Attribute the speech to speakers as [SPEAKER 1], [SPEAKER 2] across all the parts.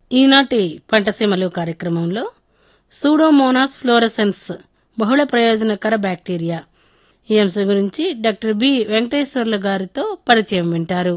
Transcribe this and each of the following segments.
[SPEAKER 1] ఈనాటి పంటసీమలు కార్యక్రమంలో Pseudomonas fluorescence బహుళ ప్రయోజనకర బ్యాక్టీరియా ఈ అంశం గురించి డాక్టర్ బి వెంకటేశ్వర్లు గారితో పరిచయం వింటారు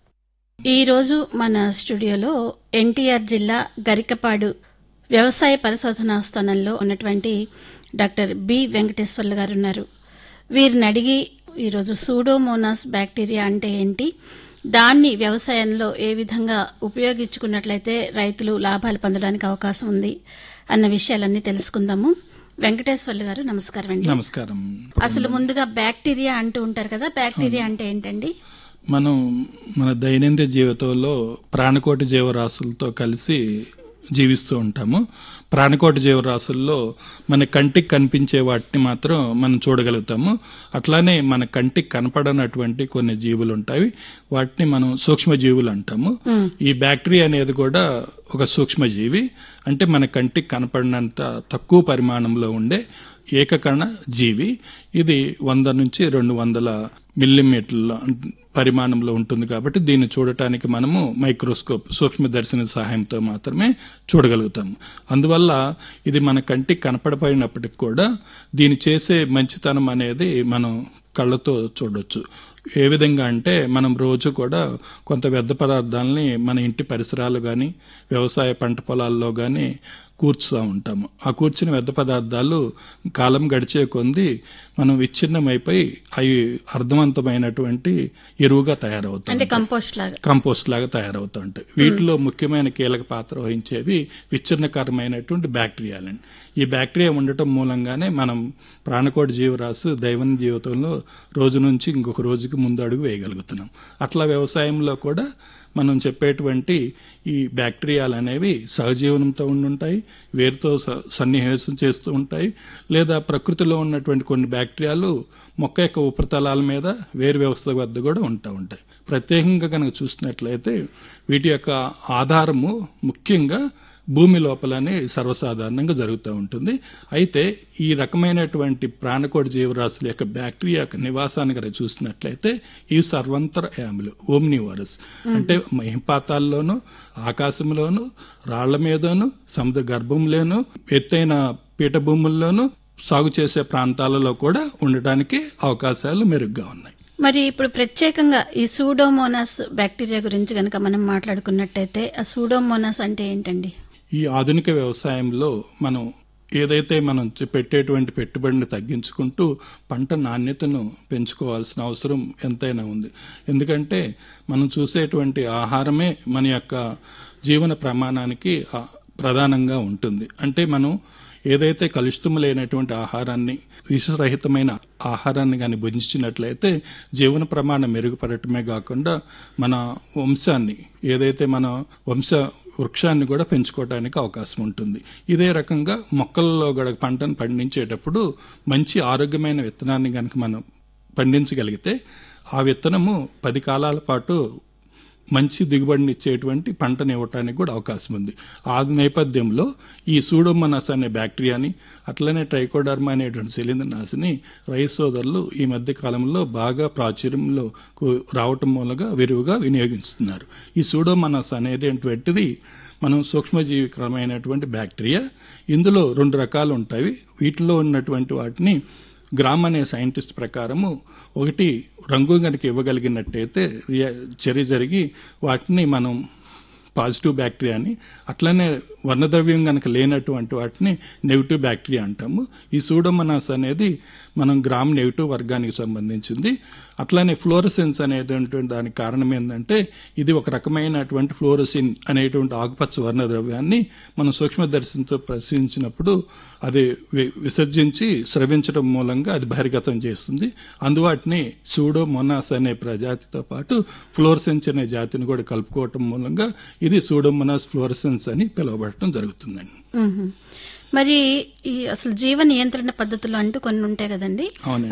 [SPEAKER 2] ఈ రోజు మన స్టూడియోలో ఎన్టీఆర్ జిల్లా గరికపాడు వ్యవసాయ పరిశోధనా స్థానంలో ఉన్నటువంటి డాక్టర్ బి వెంకటేశ్వర్లు గారు ఉన్నారు వీరిని అడిగి ఈరోజు సూడోమోనాస్ బ్యాక్టీరియా అంటే ఏంటి దాన్ని వ్యవసాయంలో ఏ విధంగా ఉపయోగించుకున్నట్లయితే రైతులు లాభాలు పొందడానికి అవకాశం ఉంది అన్న విషయాలన్నీ తెలుసుకుందాము వెంకటేశ్వర్లు గారు నమస్కారం అండి
[SPEAKER 3] నమస్కారం
[SPEAKER 2] అసలు ముందుగా బ్యాక్టీరియా అంటూ ఉంటారు కదా బ్యాక్టీరియా అంటే ఏంటండి
[SPEAKER 3] మనం మన దైనందిన జీవితంలో ప్రాణకోటి జీవరాశులతో కలిసి జీవిస్తూ ఉంటాము ప్రాణకోటి జీవరాశుల్లో మన కంటికి కనిపించే వాటిని మాత్రం మనం చూడగలుగుతాము అట్లానే మన కంటికి కనపడనటువంటి కొన్ని జీవులు ఉంటాయి వాటిని మనం సూక్ష్మజీవులు అంటాము ఈ బ్యాక్టీరియా అనేది కూడా ఒక సూక్ష్మజీవి అంటే మన కంటికి కనపడినంత తక్కువ పరిమాణంలో ఉండే ఏకకణ జీవి ఇది వంద నుంచి రెండు వందల మిల్లీమీటర్ల పరిమాణంలో ఉంటుంది కాబట్టి దీన్ని చూడటానికి మనము మైక్రోస్కోప్ సూక్ష్మదర్శన సహాయంతో మాత్రమే చూడగలుగుతాము అందువల్ల ఇది మన కంటికి కనపడపోయినప్పటికి కూడా దీని చేసే మంచితనం అనేది మనం కళ్ళతో చూడొచ్చు ఏ విధంగా అంటే మనం రోజు కూడా కొంత వ్యర్థ పదార్థాలని మన ఇంటి పరిసరాలు కానీ వ్యవసాయ పంట పొలాల్లో కానీ కూర్చుతూ ఉంటాము ఆ కూర్చుని వ్యర్థ పదార్థాలు కాలం గడిచే కొంది మనం విచ్ఛిన్నమైపోయి అవి అర్థవంతమైనటువంటి ఎరువుగా తయారవుతాయి
[SPEAKER 2] అంటే కంపోస్ట్ లాగా
[SPEAKER 3] కంపోస్ట్ లాగా తయారవుతూ ఉంటాయి వీటిలో ముఖ్యమైన కీలక పాత్ర వహించేవి విచ్ఛిన్నకరమైనటువంటి బ్యాక్టీరియాలండి ఈ బ్యాక్టీరియా ఉండటం మూలంగానే మనం ప్రాణకోటి జీవరాశి దైవం జీవితంలో రోజు నుంచి ఇంకొక రోజుకి ముందు అడుగు వేయగలుగుతున్నాం అట్లా వ్యవసాయంలో కూడా మనం చెప్పేటువంటి ఈ బ్యాక్టీరియాలు అనేవి సహజీవనంతో ఉండుంటాయి వేరుతో స- సన్నివేశం చేస్తూ ఉంటాయి లేదా ప్రకృతిలో ఉన్నటువంటి కొన్ని బ్యాక్టీరియాలు మొక్క యొక్క ఉపరితలాల మీద వేరు వ్యవస్థ వద్ద కూడా ఉంటా ఉంటాయి ప్రత్యేకంగా కనుక చూసినట్లయితే వీటి యొక్క ఆధారము ముఖ్యంగా భూమి లోపలనే సర్వసాధారణంగా జరుగుతూ ఉంటుంది అయితే ఈ రకమైనటువంటి ప్రాణకోటి జీవరాశుల యొక్క బ్యాక్టీరియా యొక్క నివాసాన్ని కనుక చూసినట్లయితే ఇవి సర్వంతర యాములు ఓమ్నివరస్ అంటే హింపాతాల్లోనూ ఆకాశంలోను రాళ్ల మీదను సముద్ర గర్భంలోను ఎత్తైన పీఠభూముల్లోనూ సాగు చేసే ప్రాంతాలలో కూడా ఉండటానికి అవకాశాలు మెరుగ్గా ఉన్నాయి
[SPEAKER 2] మరి ఇప్పుడు ప్రత్యేకంగా ఈ సూడోమోనాస్ బ్యాక్టీరియా గురించి గనక మనం మాట్లాడుకున్నట్టయితే ఆ సూడోమోనాస్ అంటే ఏంటండి
[SPEAKER 3] ఈ ఆధునిక వ్యవసాయంలో మనం ఏదైతే మనం పెట్టేటువంటి పెట్టుబడిని తగ్గించుకుంటూ పంట నాణ్యతను పెంచుకోవాల్సిన అవసరం ఎంతైనా ఉంది ఎందుకంటే మనం చూసేటువంటి ఆహారమే మన యొక్క జీవన ప్రమాణానికి ఆ, ప్రధానంగా ఉంటుంది అంటే మనం ఏదైతే కలుషితం లేనటువంటి ఆహారాన్ని విషరహితమైన ఆహారాన్ని కానీ భుజించినట్లయితే జీవన ప్రమాణం మెరుగుపడటమే కాకుండా మన వంశాన్ని ఏదైతే మన వంశ వృక్షాన్ని కూడా పెంచుకోవడానికి అవకాశం ఉంటుంది ఇదే రకంగా మొక్కల్లో కూడా పంటను పండించేటప్పుడు మంచి ఆరోగ్యమైన విత్తనాన్ని కనుక మనం పండించగలిగితే ఆ విత్తనము పది కాలాల పాటు మంచి దిగుబడిని ఇచ్చేటువంటి పంటని ఇవ్వటానికి కూడా అవకాశం ఉంది ఆ నేపథ్యంలో ఈ సూడోమోనాస్ అనే బ్యాక్టీరియాని అట్లనే ట్రైకోడర్మా అనేటువంటి శిలీంద్రనాశిని రైతు సోదరులు ఈ మధ్య కాలంలో బాగా ప్రాచుర్యంలో కు- రావటం మూలంగా విరివిగా వినియోగిస్తున్నారు ఈ సూడోమోనాస్ అనేటువంటిది మనం సూక్ష్మజీవికరమైనటువంటి బ్యాక్టీరియా ఇందులో రెండు రకాలు ఉంటాయి వీటిలో ఉన్నటువంటి వాటిని గ్రామ్ అనే సైంటిస్ట్ ప్రకారము ఒకటి రంగు కనుక ఇవ్వగలిగినట్టయితే రియా చర్య జరిగి వాటిని మనం పాజిటివ్ బ్యాక్టీరియా అని అట్లనే వర్ణద్రవ్యం కనుక లేనటువంటి వాటిని నెగిటివ్ బ్యాక్టీరియా అంటాము ఈ సూడోమనాస్ అనేది మనం గ్రామ్ నెగిటివ్ వర్గానికి సంబంధించింది అట్లానే ఫ్లోరసెన్స్ అనేటువంటి దానికి కారణం ఏంటంటే ఇది ఒక రకమైనటువంటి ఫ్లోరసిన్ అనేటువంటి ఆకుపచ్చ వర్ణద్రవ్యాన్ని మనం సూక్ష్మదర్శనంతో పరిశీలించినప్పుడు అది వి- విసర్జించి స్రవించడం మూలంగా అది బహిర్గతం చేస్తుంది అందువాటిని సూడోమోనాస్ అనే ప్రజాతితో పాటు ఫ్లోరసెన్స్ అనే జాతిని కూడా కలుపుకోవటం మూలంగా ఇది సూడోమోనాస్ ఫ్లోరసెన్స్ అని పిలువబడటం జరుగుతుందండి
[SPEAKER 2] మ్మ్. మరి ఈ అసలు జీవ నియంత్రణ పద్ధతులు అంటూ కొన్ని ఉంటాయి కదండి
[SPEAKER 3] అవునండి